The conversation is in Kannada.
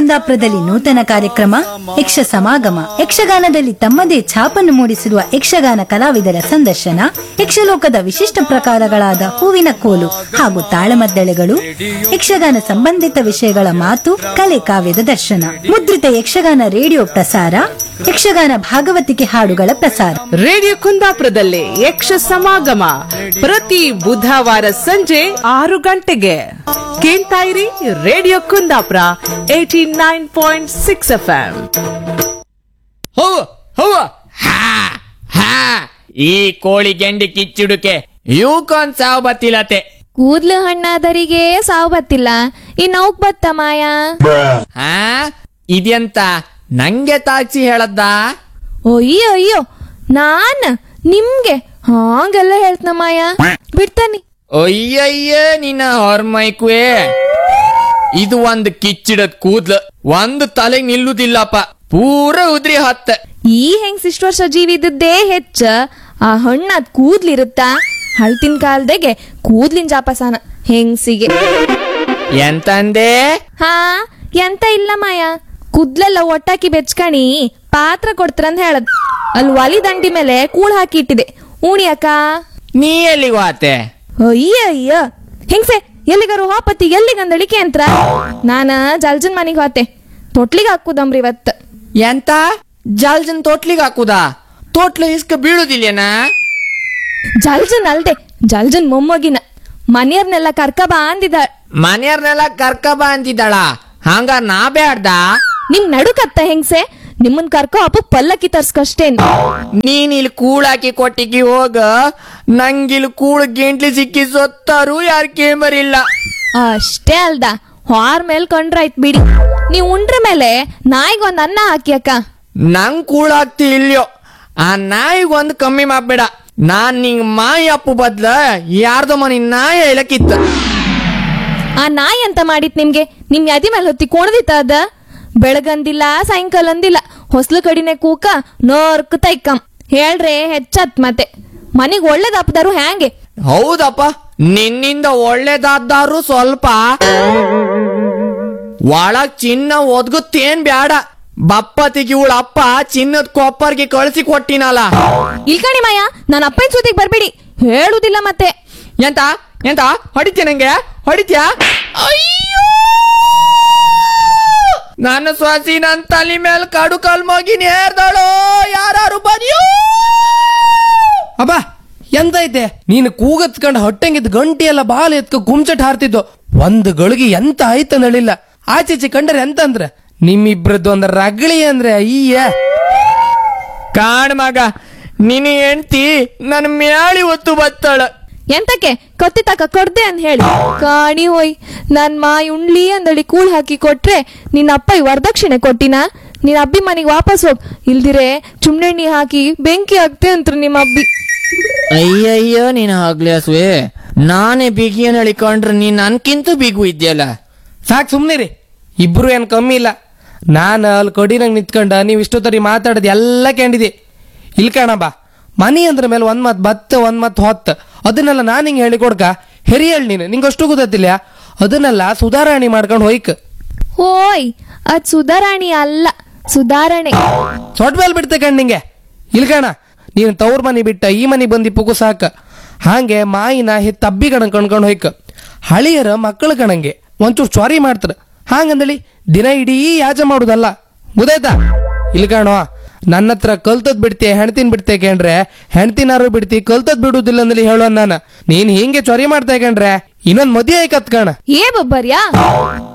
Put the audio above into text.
ಕುಂದಾಪುರದಲ್ಲಿ ನೂತನ ಕಾರ್ಯಕ್ರಮ ಯಕ್ಷ ಸಮಾಗಮ ಯಕ್ಷಗಾನದಲ್ಲಿ ತಮ್ಮದೇ ಛಾಪನ್ನು ಮೂಡಿಸಿರುವ ಯಕ್ಷಗಾನ ಕಲಾವಿದರ ಸಂದರ್ಶನ ಯಕ್ಷಲೋಕದ ವಿಶಿಷ್ಟ ಪ್ರಕಾರಗಳಾದ ಹೂವಿನ ಕೋಲು ಹಾಗೂ ತಾಳಮದ್ದಳೆಗಳು ಯಕ್ಷಗಾನ ಸಂಬಂಧಿತ ವಿಷಯಗಳ ಮಾತು ಕಲೆ ಕಾವ್ಯದ ದರ್ಶನ ಮುದ್ರಿತ ಯಕ್ಷಗಾನ ರೇಡಿಯೋ ಪ್ರಸಾರ ಯಕ್ಷಗಾನ ಭಾಗವತಿಕೆ ಹಾಡುಗಳ ಪ್ರಸಾರ ರೇಡಿಯೋ ಕುಂದಾಪುರದಲ್ಲಿ ಯಕ್ಷ ಸಮಾಗಮ ಪ್ರತಿ ಬುಧವಾರ ಸಂಜೆ ಆರು ಗಂಟೆಗೆ ಕೇಳ್ತಾ ಇರಿ radio Kundapura eighty nine point six F ಹೋ ಹೋ ಹಾ ಹಾ ಈ ಕೋಳಿ ಗೆಂಡಿ ಕಿಚ್ಚುಡುಕೆ ಇವಕ್ಕೊಂದ್ ಸಾವು ಬತ್ತಿಲತೆ ಕೂದ್ಲು ಹಣ್ಣಾದರಿಗೆ ಸಾವು ಬತ್ತಿಲ್ಲ ಇನ್ ಅವಕ್ ಬತ್ತ ಮಾಯ ಹಾ ಇದೆಂತ ನಂಗೆ ತಾಕ್ಸಿ ಹೇಳದ್ದ ಅಯ್ಯೋ ಅಯ್ಯೋ ನಾನ್ ನಿಮ್ಗೆ ಹಾಂಗೆಲ್ಲ ಹೇಳ್ತನ ಮಾಯ ಬಿಡ್ತಾನಿ ಅಯ್ಯಯ್ಯ ನಿನ್ನ ಹೊರ್ಮೈಕುವೆ ಇದು ಒಂದ್ ಕಿಚ್ಚಿಡದ್ ಕೂದ್ಲು ಒಂದ್ ತಲೆಗ್ ನಿಲ್ಲುದಿಲ್ಲಪ್ಪ ಪೂರ ಉದ್ರಿ ಹತ್ತ ಈ ಹೆಂಗ್ ಇಷ್ಟು ವರ್ಷ ಜೀವ ಇದ್ದದ್ದೇ ಹೆಚ್ಚ ಆ ಹಣ್ಣಾದ್ ಕೂದ್ಲಿರುತ್ತ ಹಳ್ತಿನ ಕಾಲ್ದಾಗೆ ಕೂದ್ಲಿನ ಜಾಪಸಾನ ಹೆಂಗ್ಸಿಗೆ ಎಂತಂದೆ ಹಾ ಎಂತ ಇಲ್ಲ ಮಾಯ ಕುದ್ಲೆಲ್ಲ ಒಟ್ಟಾಕಿ ಬೆಚ್ಕಣಿ ಪಾತ್ರ ಕೊಡ್ತಾರಂತ ಹೇಳದ್ ಅಲ್ಲಿ ಒಲಿ ದಂಡಿ ಮೇಲೆ ಕೂಳ್ ಹಾಕಿ ಇಟ್ಟಿದೆ ಉಣಿಯಕ್ಕ ನೀ ಎಲ್ಲಿಗೆ ವಾತೆ ಅಯ್ಯ ಅಯ್ಯ ಹೆಂಗ್ಸೆ ಎಲ್ಲಿಗಾರು ಹೋಪತಿ ಎಲ್ಲಿಗಂದಳಿಕೆ ಅಂತ ನಾನ ಜಲ್ಜನ್ ಮನಿಗ್ ಹೋತೆ ತೊಟ್ಲಿಗೆ ಹಾಕುದಮ್ರಿ ಇವತ್ತು ಎಂತ ಜಲ್ಜನ್ ತೋಟ್ಲಿಗ್ ಹಾಕುದಾ ತೋಟ್ಲ ಇಸ್ಕ ಬೀಳುದಿಲ್ಲೇನಾ ಜಲ್ಜನ್ ಅಲ್ದೆ ಜಲ್ಜನ್ ಮೊಮ್ಮಗಿನ ಮನೆಯವ್ರನ್ನೆಲ್ಲ ಕರ್ಕ ಬಾ ಅಂದಿದ ಮನೆಯವ್ರನ್ನೆಲ್ಲ ಕರ್ಕ ಬಾ ಅಂತಿದ್ದಾಳ ಹಂಗ ನಾ ಬ್ಯಾಡ್ದ ನಿಮ್ ನಡುಕತ್ತ ಹೆಂಗ್ಸೆ ನಿಮ್ಮನ್ ಕರ್ಕೊ ಅಪ್ಪು ಪಲ್ಲಕ್ಕಿ ತರ್ಸ್ಕಷ್ಟೇನ್ ನೀನ್ ಇಲ್ಲಿ ಕೂಳಾಕಿ ಕೊಟ್ಟಿಗಿ ಹೋಗ ನಂಗಿಲ್ ಕೂಳ್ ಗೆಂಟ್ಲಿ ಸಿಕ್ಕಿ ಸೊತ್ತಾರು ಯಾರ್ ಕೇಂಬರಿಲ್ಲ ಅಷ್ಟೇ ಅಲ್ದ ಹಾರ್ ಮೇಲ್ ಕಂಡ್ರಾಯ್ತ್ ಬಿಡಿ ನೀವ್ ಉಂಡ್ರ ಮೇಲೆ ನಾಯಿಗೊಂದ್ ಅನ್ನ ಹಾಕಿ ಅಕ್ಕ ನಂಗ್ ಕೂಳಾಗ್ತಿ ಇಲ್ಯೋ ಆ ನಾಯಿಗ್ ಒಂದ್ ಕಮ್ಮಿ ಮಾಡ್ಬೇಡ ನಾನ್ ನಿಂಗ್ ಮಾಯಿ ಅಪ್ಪು ಬದ್ಲ ಯಾರ್ದೋ ಮನಿ ನಾಯಿ ಹೇಳಕ್ಕಿತ್ತ ಆ ನಾಯಿ ಅಂತ ಮಾಡಿತ್ ನಿಮ್ಗೆ ನಿಮ್ ಯದಿ ಮೇಲೆ ಹೊತ್ತಿ ಕೊಣದಿತ್ತ ಅದ ಬೆಳಗಂದಿಲ್ಲ ಸಾಯಂಕಾಲ ಅಂದಿಲ್ಲ ಹೊಸ್ಲು ಕಡಿನೆ ಕೂಕ ನೋರ್ಕ್ ತೈಕಂ ಹೇಳ್ರೆ ಹೆಚ್ಚತ್ ಮತ್ತೆ ಮನಿಗ್ ಒಳ್ಳೇದಪ್ಪದಾರು ಹ್ಯಾಂಗೆ ಹೌದಪ್ಪ ನಿನ್ನಿಂದ ಒಳ್ಳೇದಾದ್ದಾರು ಸ್ವಲ್ಪ ಒಳಗ್ ಚಿನ್ನ ಒದ್ಗುತ್ತೇನ್ ಬ್ಯಾಡ ಬಪ್ಪತಿಗೆ ಇವಳ ಅಪ್ಪ ಚಿನ್ನದ ಕೊಪ್ಪರ್ಗೆ ಕಳಿಸಿ ಕೊಟ್ಟಿನಲ್ಲ ಇಲ್ಕಣಿ ಮಾಯ ನನ್ನ ಅಪ್ಪನ ಸುದ್ದಿಗೆ ಬರ್ಬೇಡಿ ಹೇಳುದಿಲ್ಲ ಮತ್ತೆ ಎಂತ ಎಂತ ಹೊಡಿತ್ಯ ನಂಗೆ ಹೊಡಿತ್ಯಾ ಅಯ್ಯೋ ನನ್ನ ಸ್ವಾಸಿ ನನ್ ತಲೆ ಮೇಲೆ ಕಡು ಕಲ್ ಮಗಿ ನೇರ್ದಳು ಯಾರು ಬದಿಯೋ ಅಬ್ಬ ಎಂತ ಐತೆ ನೀನು ಕೂಗತ್ಕಂಡ್ ಹೊಟ್ಟೆಂಗಿದ್ ಗಂಟೆ ಎಲ್ಲ ಬಾಲ್ ಎತ್ಕ ಗುಮ್ಚಟ್ ಹಾರ್ತಿದ್ದು ಒಂದು ಗಳಿಗೆ ಎಂತ ಆಯ್ತ ನಳಿಲ್ಲ ಆಚೀಚೆ ಕಂಡ್ರೆ ಎಂತ ಅಂದ್ರೆ ನಿಮ್ಮಿಬ್ರದ್ದು ಒಂದ್ ರಗಳಿ ಅಂದ್ರೆ ಅಯ್ಯ ಕಾಣ್ ಮಗ ನಿನ್ನ ಹೆಂಡ್ತಿ ನನ್ ಮ್ಯಾಳಿ ಒತ್ತು ಬತ್ತಾಳ ಎಂತಕ್ಕೆ ಕತ್ತಿ ತಕ ಕೊಡ್ದೆ ಅಂತ ಹೇಳಿ ಕಾಣಿ ಹೋಯ್ ನನ್ ಮಾಯಿ ಉಣ್ಲಿ ಅಂದಳಿ ಕೂಳ್ ಹಾಕಿ ಕೊಟ್ರೆ ನಿನ್ನ ಅಪ್ಪ ಈ ವರದಕ್ಷಿಣೆ ಕೊಟ್ಟಿನ ನಿನ್ನ ಅಬ್ಬಿ ಮನೆಗೆ ವಾಪಸ್ ಹೋಗ್ ಇಲ್ದಿರೆ ಚುಮ್ನೆಣ್ಣಿ ಹಾಕಿ ಬೆಂಕಿ ಹಾಕ್ತೆ ಅಂತ್ರು ನಿಮ್ಮ ಅಬ್ಬಿ ಅಯ್ಯಯ್ಯೋ ನೀನ್ ಆಗ್ಲಿ ಹಸುವೆ ನಾನೇ ಬಿಗಿಯನ್ ಹೇಳಿಕೊಂಡ್ರೆ ನೀನ್ ನನ್ಕಿಂತ ಬಿಗು ಇದ್ಯಲ್ಲ ಸಾಕ್ ಸುಮ್ನಿರಿ ಇಬ್ರು ಏನ್ ಕಮ್ಮಿ ಇಲ್ಲ ನಾನು ಅಲ್ಲಿ ಕೊಡಿನಂಗ್ ನಿಂತ್ಕೊಂಡ ನೀವು ಇಷ್ಟೊತ್ತರಿ ಮಾತಾಡೋದು ಎಲ್ಲ ಕೇಳಿದೆ ಇಲ್ ಕಣ ಬಾ ಮನಿ ಅಂದ್ರ ಮೇಲೆ ಒಂದ್ ಮತ್ ಬತ್ತ ಒಂದ್ ಮತ್ ಹೊತ್ತ ಅದನ್ನೆಲ್ಲ ನಾನು ಹಿಂಗೆ ಹೇಳಿ ಕೊಡ್ಕ ಹೆರಿ ಹೇಳಿ ನೀನು ನಿಂಗೆ ಅಷ್ಟು ಗೊತ್ತಿಲ್ಲ ಅದನ್ನೆಲ್ಲ ಸುಧಾರಣೆ ಮಾಡ್ಕೊಂಡು ಹೋಯ್ಕ ಹೋಯ್ ಅದ್ ಸುಧಾರಾಣಿ ಅಲ್ಲ ಸುಧಾರಣೆ ಸೊಟ್ ಮೇಲೆ ಬಿಡ್ತೆ ಕಣ್ ನಿಂಗೆ ಇಲ್ ಕಣ ನೀನು ತವ್ರ ಮನೆ ಬಿಟ್ಟ ಈ ಮನೆ ಬಂದಿ ಪುಗು ಸಾಕ ಹಾಗೆ ಮಾಯಿನ ಹೆತ್ತ ಅಬ್ಬಿ ಕಣ ಕಣ್ಕೊಂಡು ಹೋಯ್ಕ ಹಳಿಯರ ಮಕ್ಕಳು ಕಣಂಗೆ ಒಂಚೂರು ಚ್ವಾರಿ ಮಾಡ್ತಾರ ಹಾಗಂದಳಿ ದಿನ ಇಡೀ ಯಾಜ ಮಾಡುದಲ್ಲ ಗೊತ್ತಾಯ್ತಾ ಇಲ್ಲಿ ಕಾಣೋ ನನ್ನ ಹತ್ರ ಕಲ್ತದ್ ಬಿಡ್ತಿ ಹೆಣ್ತಿನ್ ಬಿಡ್ತೆ ಕೇಂಡ್ರೆ ಹೆಣ್ತಿನಾರು ಬಿಡ್ತಿ ಕಲ್ತದ್ ಬಿಡುದಿಲ್ಲ ಅಂದಲಿ ಹೇಳೋ ನಾನು ನೀನ್ ಹಿಂಗೆ ಚೊರಿ ಮಾಡ್ತಾ ಕಂಡ್ರೆ ಇನ್ನೊಂದ್ ಮದುವೆ ಆಯ್ಕತ್ ಕಣ ಏ ಬಬ್ಬರ್ಯಾ